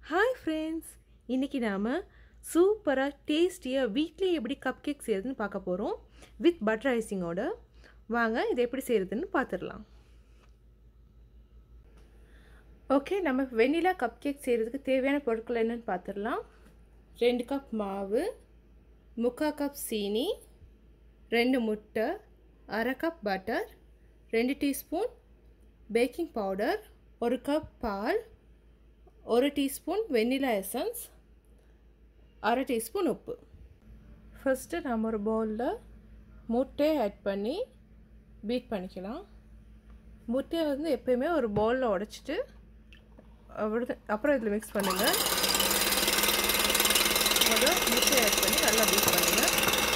hi friends இன்றைக்கி நாம் சூப்பராக டேஸ்டியாக வீட்லேயே எப்படி கப் கேக் செய்கிறதுன்னு பார்க்க போகிறோம் வித் பட்டர் ஐசிங்கோட வாங்க இதை எப்படி செய்கிறதுன்னு பார்த்துடலாம் ஓகே நம்ம வெண்ணிலா கப் கேக் செய்கிறதுக்கு தேவையான பொருட்கள் என்னென்னு பார்த்துடலாம் ரெண்டு கப் மாவு முக்கால் கப் சீனி ரெண்டு முட்டை அரை கப் பட்டர் ரெண்டு டீஸ்பூன் பேக்கிங் பவுடர் ஒரு கப் பால் ஒரு டீஸ்பூன் வெண்ணிலா எசன்ஸ் அரை டீஸ்பூன் உப்பு ஃபஸ்ட்டு நம்ம ஒரு பவுலில் முட்டையை ஆட் பண்ணி பீட் பண்ணிக்கலாம் முட்டையை வந்து எப்போயுமே ஒரு பவுலில் உடச்சிட்டு அப்புறம் இதில் மிக்ஸ் பண்ணுங்கள் முதல் முட்டையை ஆட் பண்ணி நல்லா பீட் பண்ணுங்கள்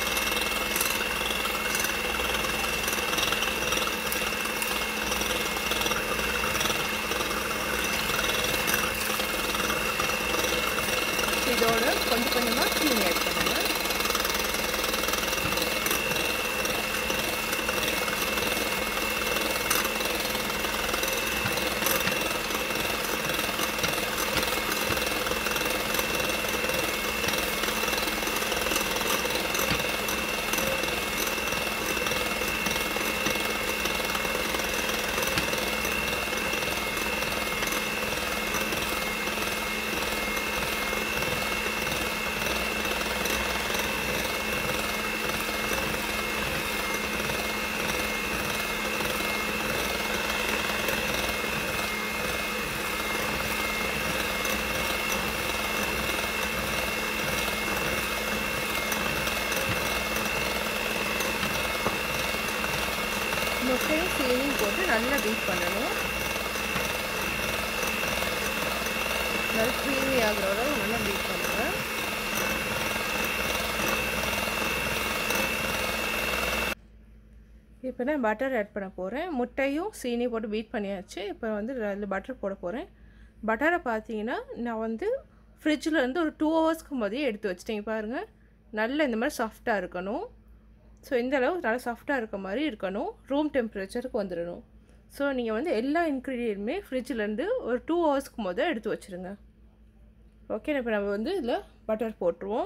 இதோட கொஞ்சம் கொஞ்சமாக சீனி ஆட் பண்ணுங்கள் முட்டையும் சீனியும் போட்டு நல்லா பீட் பண்ணணும் நல்லா க்ரீமி ஆகிற அளவு நல்லா பீட் பண்ணுங்கள் இப்போ நான் பட்டர் ஆட் பண்ண போகிறேன் முட்டையும் சீனி போட்டு பீட் பண்ணியாச்சு இப்போ வந்து அதில் பட்டர் போட போகிறேன் பட்டரை பார்த்தீங்கன்னா நான் வந்து ஃப்ரிட்ஜில் இருந்து ஒரு டூ ஹவர்ஸ்க்கு முதலே எடுத்து வச்சிட்டேங்க பாருங்கள் நல்ல இந்த மாதிரி சாஃப்டாக இருக்கணும் ஸோ இந்த அளவு நல்லா சாஃப்டாக இருக்க மாதிரி இருக்கணும் ரூம் டெம்பரேச்சருக்கு வந்துடணும் ஸோ நீங்கள் வந்து எல்லா இன்க்ரீடியன்ட்டுமே ஃப்ரிட்ஜிலேருந்து ஒரு டூ ஹவர்ஸ்க்கு முதல் எடுத்து வச்சுருங்க ஓகே இப்போ நம்ம வந்து இதில் பட்டர் போட்டுருவோம்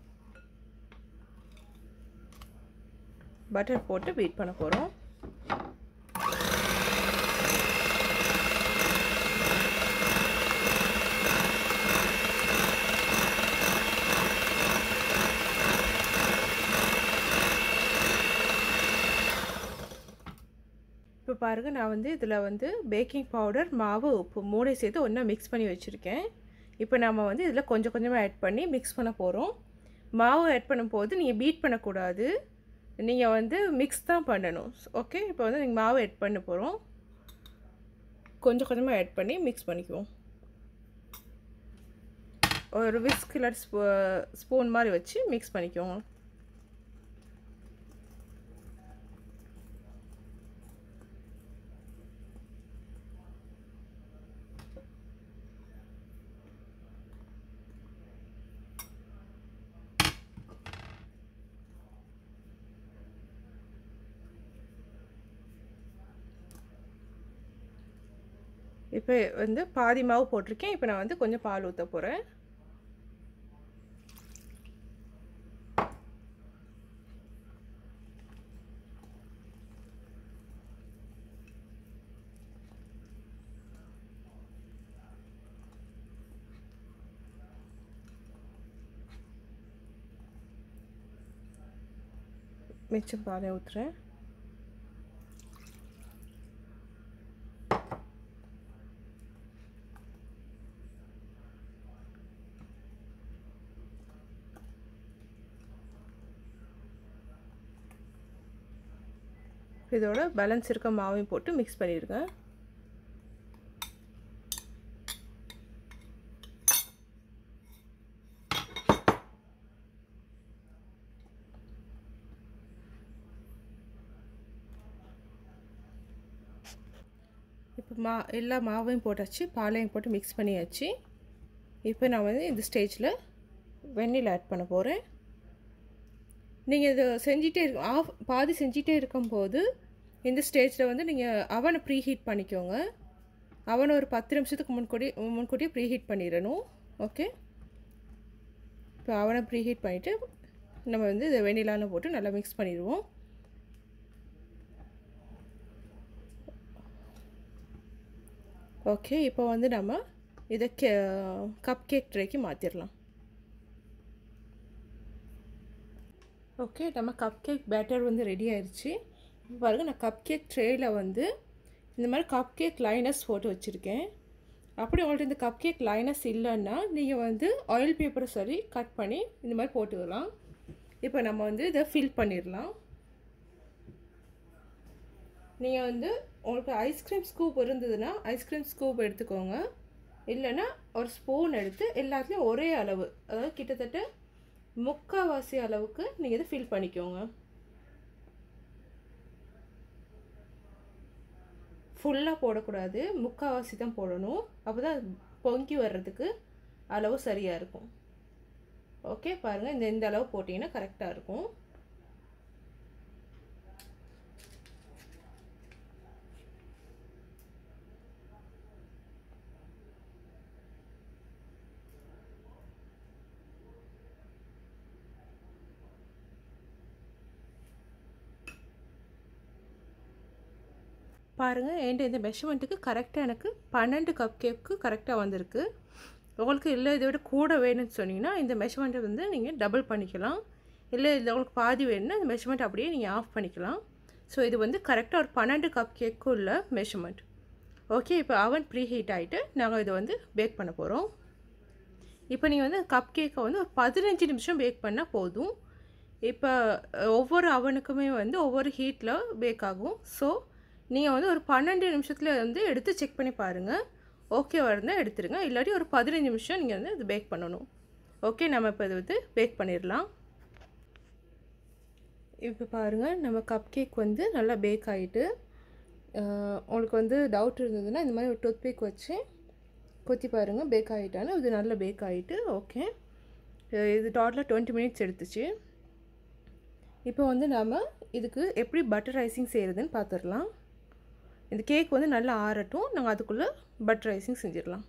பட்டர் போட்டு பீட் பண்ண போகிறோம் இப்போ பாருங்கள் நான் வந்து இதில் வந்து பேக்கிங் பவுடர் மாவு உப்பு மூணை சேர்த்து ஒன்றா மிக்ஸ் பண்ணி வச்சுருக்கேன் இப்போ நம்ம வந்து இதில் கொஞ்சம் கொஞ்சமாக ஆட் பண்ணி மிக்ஸ் பண்ண போகிறோம் மாவு ஆட் பண்ணும்போது நீங்கள் பீட் பண்ணக்கூடாது நீங்கள் வந்து மிக்ஸ் தான் பண்ணணும் ஓகே இப்போ வந்து நீங்கள் மாவு ஆட் பண்ண போகிறோம் கொஞ்சம் கொஞ்சமாக ஆட் பண்ணி மிக்ஸ் பண்ணிக்குவோம் ஒரு விஸ்கிலர் ஸ்பூ ஸ்பூன் மாதிரி வச்சு மிக்ஸ் பண்ணிக்குவோம் இப்போ வந்து பாதி மாவு போட்டிருக்கேன் இப்போ நான் வந்து கொஞ்சம் பால் ஊற்ற போகிறேன் மிச்சம் பாலை ஊற்றுறேன் இதோட பேலன்ஸ் இருக்க மாவையும் போட்டு மிக்ஸ் பண்ணிடுங்க இப்போ மா எல்லா மாவையும் போட்டாச்சு பாலையும் போட்டு மிக்ஸ் பண்ணியாச்சு இப்போ நான் வந்து இந்த ஸ்டேஜில் வெந்நில் ஆட் பண்ண போகிறேன் நீங்கள் இது செஞ்சிட்டே இருக்க ஆஃப் பாதி செஞ்சிட்டே இருக்கும்போது இந்த ஸ்டேஜில் வந்து நீங்கள் அவனை ப்ரீ ஹீட் பண்ணிக்கோங்க அவனை ஒரு பத்து நிமிஷத்துக்கு முன்கூடி முன்கூட்டியே ப்ரீ ஹீட் பண்ணிடணும் ஓகே இப்போ அவனை ப்ரீஹீட் பண்ணிவிட்டு நம்ம வந்து இதை வெண்ணிலாவில் போட்டு நல்லா மிக்ஸ் பண்ணிடுவோம் ஓகே இப்போ வந்து நம்ம இதை கே கப் கேக் ட்ரேக்கு மாற்றிடலாம் ஓகே நம்ம கப் கேக் பேட்டர் வந்து ரெடி ஆயிடுச்சு இப்போ பாருங்கள் நான் கப் கேக் ட்ரேயில் வந்து இந்த மாதிரி கப் கேக் லைனஸ் போட்டு வச்சுருக்கேன் அப்படி உங்கள்ட்ட இந்த கப் கேக் லைனஸ் இல்லைன்னா நீங்கள் வந்து ஆயில் பேப்பரை சரி கட் பண்ணி இந்த மாதிரி போட்டுக்கலாம் இப்போ நம்ம வந்து இதை ஃபில் பண்ணிடலாம் நீங்கள் வந்து உங்களுக்கு ஐஸ்கிரீம் ஸ்கூப் இருந்ததுன்னா ஐஸ்கிரீம் ஸ்கூப் எடுத்துக்கோங்க இல்லைன்னா ஒரு ஸ்பூன் எடுத்து எல்லாத்துலேயும் ஒரே அளவு அதாவது கிட்டத்தட்ட முக்கால்வாசி அளவுக்கு நீங்கள் இதை ஃபில் பண்ணிக்கோங்க ஃபுல்லாக போடக்கூடாது முக்கால்வாசி தான் போடணும் அப்போ தான் பொங்கி வர்றதுக்கு அளவு சரியாக இருக்கும் ஓகே பாருங்கள் இந்த இந்த அளவு போட்டிங்கன்னா கரெக்டாக இருக்கும் பாருங்கள் என்கிட்ட இந்த மெஷர்மெண்ட்டுக்கு கரெக்டாக எனக்கு பன்னெண்டு கப் கேக்கு கரெக்டாக வந்திருக்கு உங்களுக்கு இல்லை இதை விட கூட வேணும்னு சொன்னீங்கன்னா இந்த மெஷர்மெண்ட்டை வந்து நீங்கள் டபுள் பண்ணிக்கலாம் இல்லை இதில் உங்களுக்கு பாதி வேணும்னா இந்த மெஷர்மெண்ட் அப்படியே நீங்கள் ஆஃப் பண்ணிக்கலாம் ஸோ இது வந்து கரெக்டாக ஒரு பன்னெண்டு கப் கேக்கு உள்ள மெஷர்மெண்ட் ஓகே இப்போ அவன் ப்ரீ ஹீட் ஆகிட்டு நாங்கள் இதை வந்து பேக் பண்ண போகிறோம் இப்போ நீங்கள் வந்து கப் கேக்கை வந்து ஒரு பதினஞ்சு நிமிஷம் பேக் பண்ணால் போதும் இப்போ ஒவ்வொரு அவனுக்குமே வந்து ஒவ்வொரு ஹீட்டில் பேக் ஆகும் ஸோ நீங்கள் வந்து ஒரு பன்னெண்டு நிமிஷத்தில் வந்து எடுத்து செக் பண்ணி பாருங்கள் ஓகேவாக இருந்தால் எடுத்துருங்க இல்லாட்டி ஒரு பதினஞ்சு நிமிஷம் நீங்கள் வந்து இது பேக் பண்ணணும் ஓகே நம்ம இப்போ இது வந்து பேக் பண்ணிடலாம் இப்போ பாருங்கள் நம்ம கப் கேக் வந்து நல்லா பேக் ஆகிட்டு உங்களுக்கு வந்து டவுட் இருந்ததுன்னா இந்த மாதிரி ஒரு டூத் பிக் வச்சு கொத்தி பாருங்கள் பேக் ஆகிட்டாலும் இது நல்லா பேக் ஆகிட்டு ஓகே இது டோட்டலாக டுவெண்ட்டி மினிட்ஸ் எடுத்துச்சு இப்போ வந்து நாம் இதுக்கு எப்படி பட்டர் ரைசிங் செய்கிறதுன்னு பார்த்துடலாம் இந்த கேக் வந்து நல்லா ஆறட்டும் நாங்கள் அதுக்குள்ளே பட்டர் ரைசிங் செஞ்சிடலாம்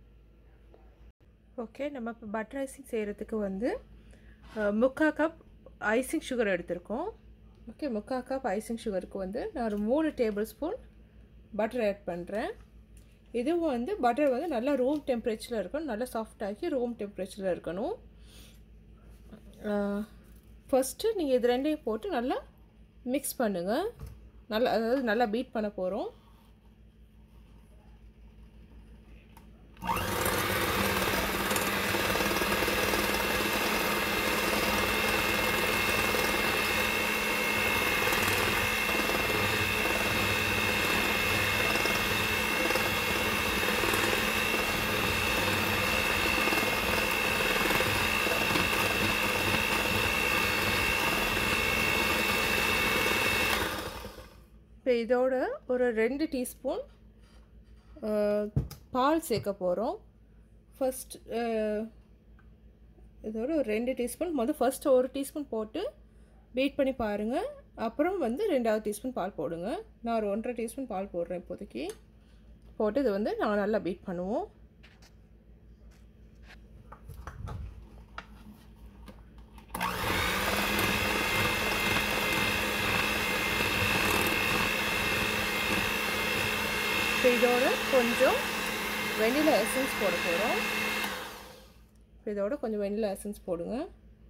ஓகே நம்ம இப்போ பட்டர் ரைசிங் செய்கிறதுக்கு வந்து முக்கால் கப் ஐசிங் சுகர் எடுத்திருக்கோம் ஓகே முக்கால் கப் ஐசிங் சுகருக்கு வந்து நான் ஒரு மூணு டேபிள் ஸ்பூன் பட்டர் ஆட் பண்ணுறேன் இதுவும் வந்து பட்டர் வந்து நல்லா ரூம் டெம்பரேச்சரில் இருக்கணும் நல்லா சாஃப்டாகி ரூம் டெம்பரேச்சரில் இருக்கணும் ஃபஸ்ட்டு நீங்கள் இது ரெண்டையும் போட்டு நல்லா மிக்ஸ் பண்ணுங்கள் நல்லா அதாவது நல்லா பீட் பண்ண போகிறோம் இப்போ இதோட ஒரு ரெண்டு டீஸ்பூன் பால் சேர்க்க போகிறோம் ஃபஸ்ட் இதோட ஒரு ரெண்டு டீஸ்பூன் முதல் ஃபஸ்ட்டு ஒரு டீஸ்பூன் போட்டு பீட் பண்ணி பாருங்கள் அப்புறம் வந்து ரெண்டாவது டீஸ்பூன் பால் போடுங்க நான் ஒரு ஒன்றரை டீஸ்பூன் பால் போடுறேன் இப்போதைக்கு போட்டு இதை வந்து நாங்கள் நல்லா பீட் பண்ணுவோம் இப்போ இதோட கொஞ்சம் வெனிலா எசன்ஸ் போட போகிறோம் இப்போ இதோட கொஞ்சம் வெனிலா எசன்ஸ் போடுங்க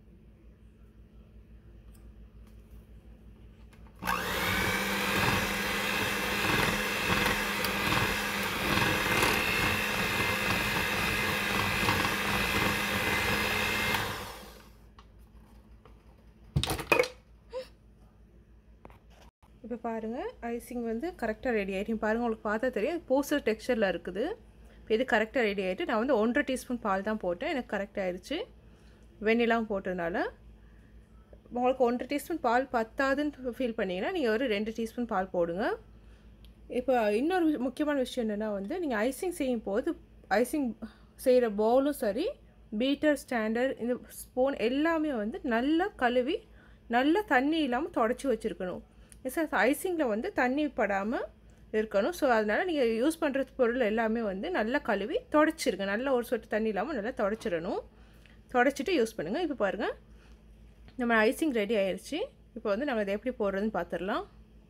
இப்போ பாருங்கள் ஐசிங் வந்து கரெக்டாக ரெடி ஆகிட்டு பாருங்கள் உங்களுக்கு பார்த்தா தெரியும் போஸ்டர் டெக்ஸ்சரில் இருக்குது இப்போ இது கரெக்டாக ரெடி ஆகிட்டு நான் வந்து ஒன்றரை டீஸ்பூன் பால் தான் போட்டேன் எனக்கு கரெக்ட் ஆயிடுச்சு வெண்ணிலாம் போட்டதுனால உங்களுக்கு ஒன்றரை டீஸ்பூன் பால் பத்தாதுன்னு ஃபீல் பண்ணிங்கன்னா நீங்கள் ஒரு ரெண்டு டீஸ்பூன் பால் போடுங்க இப்போ இன்னொரு முக்கியமான விஷயம் என்னென்னா வந்து நீங்கள் ஐசிங் செய்யும் போது ஐசிங் செய்கிற பவுலும் சரி பீட்டர் ஸ்டாண்டர்ட் இந்த ஸ்பூன் எல்லாமே வந்து நல்லா கழுவி நல்லா தண்ணி இல்லாமல் தொடச்சி வச்சுருக்கணும் சார் ஐசிங்கில் வந்து தண்ணி படாமல் இருக்கணும் ஸோ அதனால் நீங்கள் யூஸ் பண்ணுற பொருள் எல்லாமே வந்து நல்லா கழுவி தொடச்சிருங்க நல்லா ஒரு சொட்டு தண்ணி இல்லாமல் நல்லா தொடச்சிடணும் தொடச்சிட்டு யூஸ் பண்ணுங்கள் இப்போ பாருங்கள் நம்ம ஐசிங் ரெடி ஆயிடுச்சு இப்போ வந்து நம்ம இதை எப்படி போடுறதுன்னு பார்த்துடலாம்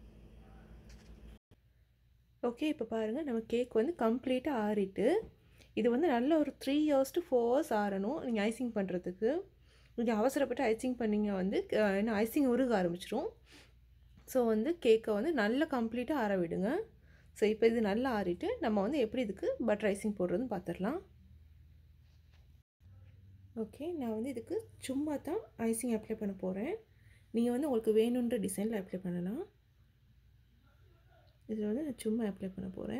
ஓகே இப்போ பாருங்கள் நம்ம கேக் வந்து கம்ப்ளீட்டாக ஆறிட்டு இது வந்து நல்ல ஒரு three hours to four hours ஆறணும் நீங்கள் ஐசிங் பண்ணுறதுக்கு நீங்கள் அவசரப்பட்டு ஐசிங் பண்ணிங்க வந்து இன்னும் ஐசிங் உருக ஆரம்பிச்சிரும் ஸோ வந்து கேக்கை வந்து நல்லா கம்ப்ளீட்டாக ஆற விடுங்க ஸோ இப்போ இது நல்லா ஆறிட்டு நம்ம வந்து எப்படி இதுக்கு பட்டர் ஐசிங் போடுறதுன்னு பார்த்துடலாம் ஓகே நான் வந்து இதுக்கு சும்மா தான் ஐசிங் அப்ளை பண்ண போகிறேன் நீங்கள் வந்து உங்களுக்கு வேணுன்ற டிசைனில் அப்ளை பண்ணலாம் இதில் வந்து நான் சும்மா அப்ளை பண்ண போகிறேன்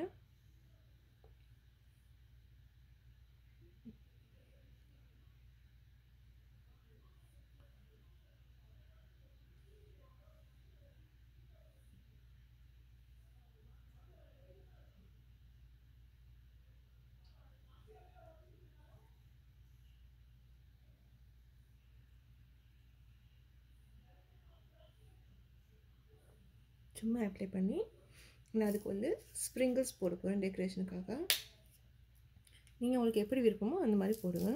சும்மா அப்ளை பண்ணி நான் அதுக்கு வந்து ஸ்ப்ரிங்கிள்ஸ் போட போகிறேன் டெக்கரேஷனுக்காக நீங்கள் உங்களுக்கு எப்படி விருப்பமோ அந்த மாதிரி போடுங்க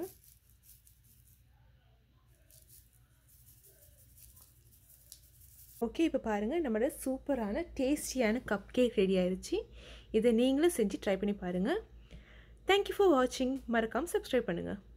ஓகே இப்போ பாருங்கள் நம்மளோட சூப்பரான டேஸ்டியான கப் கேக் ரெடி ஆயிடுச்சு இதை நீங்களும் செஞ்சு ட்ரை பண்ணி பாருங்கள் தேங்க்யூ ஃபார் வாட்சிங் மறக்காமல் சப்ஸ்கிரைப் பண்ணுங்கள்